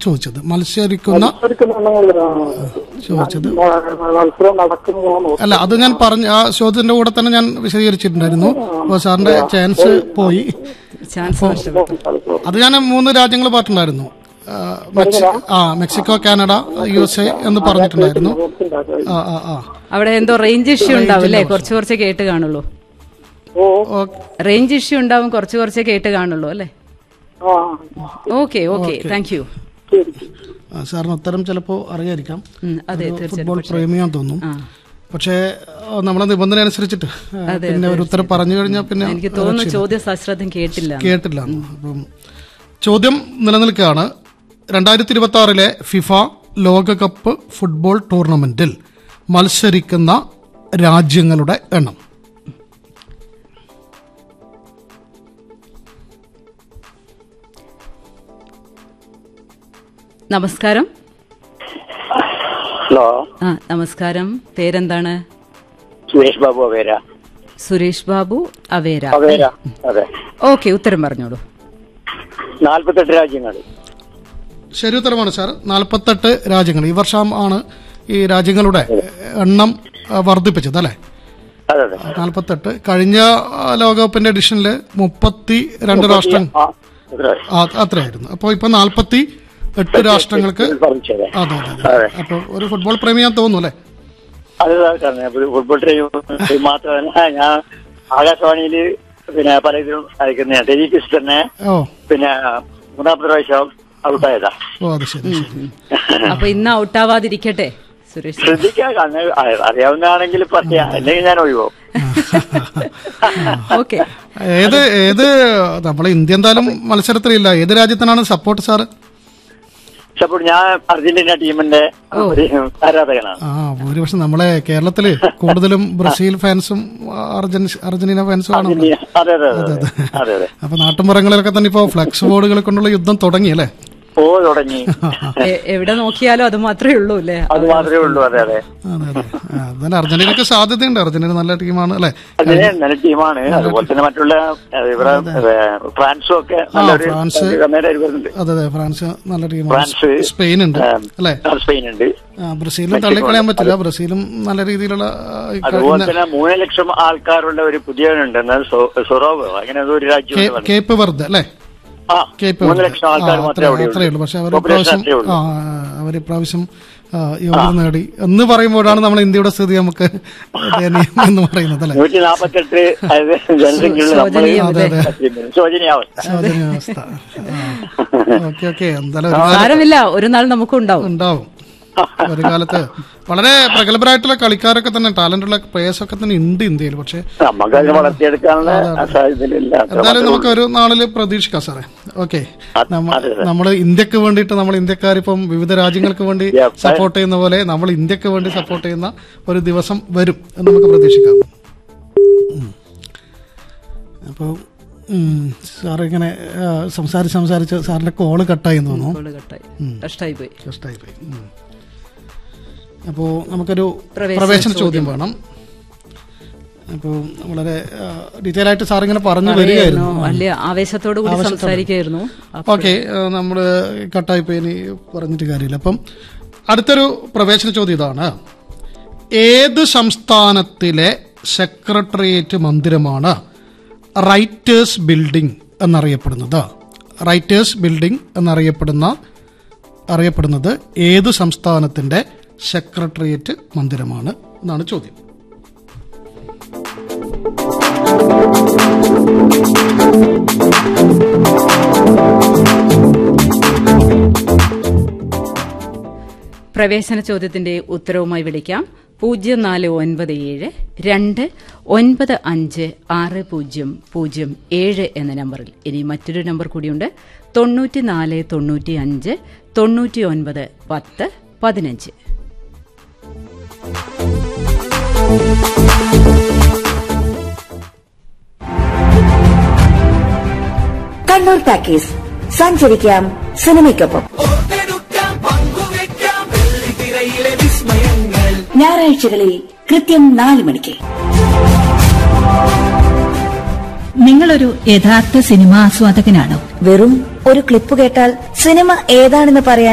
ചോദിച്ചത് മത്സരിക്കുന്ന ചോദിച്ചത് മത്സരം നടക്കുന്നതാണോ അല്ല അത് ഞാൻ പറഞ്ഞ ആ ചോദ്യത്തിന്റെ കൂടെ തന്നെ ഞാൻ വിശദീകരിച്ചിട്ടുണ്ടായിരുന്നു അപ്പോൾ സാറിന്റെ ചാൻസ് പോയി ചാൻസ് നഷ്ടപ്പെട്ടു അത് ഞാൻ മൂന്ന് രാജ്യങ്ങൾ പറഞ്ഞിട്ടുണ്ടായിരുന്നു ആ, മെക്സി- ആ Mexico Canada U S A എന്ന് പറഞ്ഞിട്ടുണ്ടായിരുന്നു ആ ആ ആ അവിടെ എന്തോ റേഞ്ച് ഇഷ്യൂ ഉണ്ടാവും അല്ലേ കുറച്ച് കുറച്ച് കേട്ട് കാണുള്ളൂ ഓ ഓ, റേഞ്ച് ഇഷ്യൂ ഉണ്ടാവും കുറച്ച് കുറച്ച് കേട്ട് കാണുള്ളൂ അല്ലേ ആ ഓക്കെ ഓക്കെ താങ്ക് യു ശരി ആ, സാറിന് ഉത്തരം ചിലപ്പോൾ അറിയായിരിക്കാം അതെ ഒരു തീർച്ചയായിട്ടും ഫുട്ബോൾ പ്രേമിയാന്ന് തോന്നുന്നു ആ പക്ഷേ ആ, നമ്മളെ നിബന്ധന അനുസരിച്ചിട്ട് ആ, പിന്നെ ഒരു ഉത്തരം പറഞ്ഞു കഴിഞ്ഞാൽ പിന്നെ എനിക്ക് തോന്നുന്നു ചോദ്യം സശ്രദ്ധം കേട്ടില്ല കേട്ടില്ല അപ്പം ചോദ്യം നിലനിൽക്കുകയാണ് രണ്ടായിരത്തി ഇരുപത്തി ആറിലെ ഫിഫ ലോകകപ്പ് ഫുട്ബോൾ ടൂർണമെന്റിൽ മത്സരിക്കുന്ന രാജ്യങ്ങളുടെ എണ്ണം നമസ്കാരം ഹലോ ആ നമസ്കാരം പേരെന്താണ് സുരേഷ് ബാബു അവേര സുരേഷ് ബാബു അവേര അവേര അതെ ഓക്കെ ഉത്തരം പറഞ്ഞോളൂ നാൽപ്പത്തെട്ട് രാജ്യങ്ങൾ ശരി ഉത്തരമാണ് സാർ നാൽപ്പത്തെട്ട് രാജ്യങ്ങൾ ഈ വർഷം ആണ് ഈ രാജ്യങ്ങളുടെ എണ്ണം ആ, വർദ്ധിപ്പിച്ചത് അല്ലേ അതെ അതെ നാൽപ്പത്തെട്ട് കഴിഞ്ഞ ആ, ലോകകപ്പിന്റെ എഡിഷനിൽ മുപ്പത്തി രണ്ട് രാഷ്ട്രം ആ, എത്ര? ആ, അത്രയായിരുന്നു അപ്പോൾ ഇപ്പൊ നാൽപ്പത്തി എട്ട് രാഷ്ട്രങ്ങൾക്ക് പറഞ്ഞത് അതെ അതെ അതെ അപ്പോൾ ഒരു ഫുട്ബോൾ പ്രേമിയാൻ തോന്നുന്നു അല്ലേ അത് കാരണം ഫുട്ബോൾ ടീം മാത്രമല്ല ഞാൻ ആകാശവാണിയിൽ പിന്നെ പല ഇതിലും അയക്കുന്ന ടെലിക്വിസ് തന്നെ ഓ പിന്നെ മൂന്നാമത്തെ പ്രാവശ്യം ഔട്ടായതാ ഓ അത് ശരി ശരി അപ്പൊ ഇന്ന് ഔട്ടാവാതിരിക്കട്ടെ സുരേഷ് സാർ. ശ്രദ്ധിക്കാൻ അന്ന് അറിയാവുന്നതാണെങ്കിൽ പറയാം അല്ലെങ്കിൽ ഞാൻ ഒഴിവോ ഓക്കെ ഏത് ഏത് നമ്മളെ ഇന്ത്യ എന്തായാലും മത്സരത്തിലില്ല ഏത് രാജ്യത്തിനാണ് സപ്പോർട്ട് സാറ് അപ്പോൾ ഞാൻ അർജന്റീന ടീമിന്റെ ഒരു ആരാധകനാണ് ആ ഭൂരിപക്ഷം നമ്മളെ കേരളത്തില് കൂടുതലും ബ്രസീൽ ഫാൻസും അർജൻ അർജന്റീന ഫാൻസും ആണ് ഉള്ളത്. അതെ അതെ അതെ അതെ അതെ അപ്പൊ നാട്ടുമ്പുറങ്ങളിലൊക്കെ തന്നെ ഇപ്പോ ഫ്ലക്സ് ബോർഡുകൾ കൊണ്ടുള്ള യുദ്ധം തുടങ്ങി അല്ലേ ഓ തുടങ്ങി എ- എവിടെ നോക്കിയാലും അത് മാത്രമേ ഉള്ളൂ അല്ലേ അത് മാത്രമേ ഉള്ളൂ അതെ അതെ അതെ അതെ ആ, എന്നാലും അർജന്റീനക്ക് സാധ്യതയുണ്ട് അർജന്റീന നല്ല ടീമാണ് അല്ലേ അതിന് നല്ല ടീമാണ് അതുപോലെ തന്നെ മറ്റുള്ള ഏഹ്, ഇവിടെ ഏഹ്, ഫ്രാൻസും ഒക്കെ നല്ലൊരു ഫ്രാൻസ്. കന്നേരായി വരുന്നുണ്ട് അതെ അതെ ഫ്രാൻസ് നല്ല ടീമാണ് ഫ്രാൻസ് സ്പെയിൻ ഉണ്ട് അല്ലേ സ്പെയിൻ ഉണ്ട് ആ, ബ്രസീലും തള്ളിക്കളയാൻ പറ്റില്ല ബ്രസീലും നല്ല രീതിയിലുള്ള ആ, ഈ അതുപോലെ കഴിഞ്ഞ തന്നെ മൂന്ന് ലക്ഷം ആൾക്കാരുള്ള ഒരു പുതിയവനുണ്ട് എന്നാൽ സൊ- സൊറോവോ അങ്ങനെ ഏതോ ഒരു രാജ്യം കേ- കേപ്പ് വെറുതെ അല്ലേ ആ കേപ്പ് മൂന്ന് വെറുതെ. ലക്ഷം ആൾക്കാർ ആ, മാത്രമേ അത്രേ- അവിടെ അത്രേ ഉള്ളൂ പക്ഷെ അവർ Population ഇപ്രാവശ്യം അത്രേ ഉള്ളൂ. ആ അവർ ഇപ്രാവശ്യം ആ, യോഗ്യത നേടി എന്ന് പറയുമ്പോഴാണ് നമ്മൾ ഇന്ത്യയുടെ സ്ഥിതി നമുക്ക് ദയനീയം എന്ന് പറയുന്നത് അല്ലേ നൂറ്റി നാപ്പത്തെട്ട് അതായത് ജനസംഖ്യയുള്ള നമ്മൾ ശോചനീയം, ശോചനീയാവസ്ഥ ശോചനീയാവസ്ഥ ഓക്കെ ഓക്കെ എന്തായാലും ഒരു കാലം സാരമില്ല ഒരു നാൾ നമുക്കും ഉണ്ടാവും ഉണ്ടാവും ഒരു കാലത്ത് വളരെ പ്രഗത്ഭരായിട്ടുള്ള കളിക്കാരൊക്കെ തന്നെ ടാലന്റ് ഉള്ള പ്ലേയേഴ്സ് ഒക്കെ തന്നെ ഉണ്ട് ഇന്ത്യയിൽ പക്ഷെ നമുക്ക് അതിനെ വളർത്തിയെടുക്കാനുള്ള സാധ്യതയില്ല എന്തായാലും നമുക്ക് ഒരു നാളില് പ്രതീക്ഷിക്കാം സാറേ ഓക്കെ നമ്മൾ ഇന്ത്യക്ക് വേണ്ടിയിട്ട് നമ്മൾ ഇന്ത്യക്കാരിപ്പം വിവിധ രാജ്യങ്ങൾക്ക് വേണ്ടി Yeah, സപ്പോർട്ട് ചെയ്യുന്ന പോലെ നമ്മൾ ഇന്ത്യക്ക് വേണ്ടി സപ്പോർട്ട് ചെയ്യുന്ന ഒരു ദിവസം വരും എന്ന് നമുക്ക് പ്രതീക്ഷിക്കാം ഉം. അപ്പോൾ സാർ ഇങ്ങനെ ആ, സംസാരിച്ച് സംസാരിച്ച് സാറിന്റെ കോള് കട്ടായി എന്ന് തോന്നുന്നു കോള് കട്ടായി കഷ്ടായി പോയി കഷ്ടായി പോയി അപ്പോൾ നമുക്കൊരു പ്രവേശന പ്രവേശന ചോദ്യം വേണം അപ്പോൾ വളരെ ഡീറ്റെയിൽ ആയിട്ട് സാർ ഇങ്ങനെ പറഞ്ഞു വരികയായിരുന്നു വലിയ ആവേശത്തോടു കൂടി സംസാരിക്കായിരുന്നു ഓക്കെ നമ്മൾ കട്ടായി പോയി ഇനി പറഞ്ഞിട്ട് കാര്യമില്ല അപ്പം അടുത്തൊരു പ്രവേശന ചോദ്യം ഇതാണ് ഏത് സംസ്ഥാനത്തിലെ സെക്രട്ടേറിയറ്റ് മന്ദിരമാണ് റൈറ്റേഴ്സ് ബിൽഡിംഗ് എന്നറിയപ്പെടുന്നത് റൈറ്റേഴ്സ് ബിൽഡിംഗ് എന്നറിയപ്പെടുന്ന അറിയപ്പെടുന്നത് ഏത് സംസ്ഥാനത്തിന്റെ സെക്രട്ടേറിയറ്റ് മന്ദിരമാണ് എന്നാണ് ചോദ്യം പ്രവേശന ചോദ്യത്തിന്റെ ഉത്തരവുമായി വിളിക്കാം പൂജ്യം നാല് ഒൻപത് ഏഴ് രണ്ട് ഒൻപത് അഞ്ച് ആറ് പൂജ്യം പൂജ്യം ഏഴ് എന്ന നമ്പറിൽ ഇനി മറ്റൊരു നമ്പർ കൂടിയുണ്ട് തൊണ്ണൂറ്റി നാല് തൊണ്ണൂറ്റി അഞ്ച് തൊണ്ണൂറ്റി ഒൻപത് പത്ത് പതിനഞ്ച് കണ്ണൂർ ടാക്കീസ് സഞ്ചരിക്കാം സിനിമയ്ക്കൊപ്പം ഞായറാഴ്ചകളിൽ കൃത്യം നാല് മണിക്ക് നിങ്ങളൊരു യഥാർത്ഥ സിനിമാ ആസ്വാദകനാണോ വെറും ഒരു ക്ലിപ്പ് കേട്ടാൽ സിനിമ ഏതാണെന്ന് പറയാൻ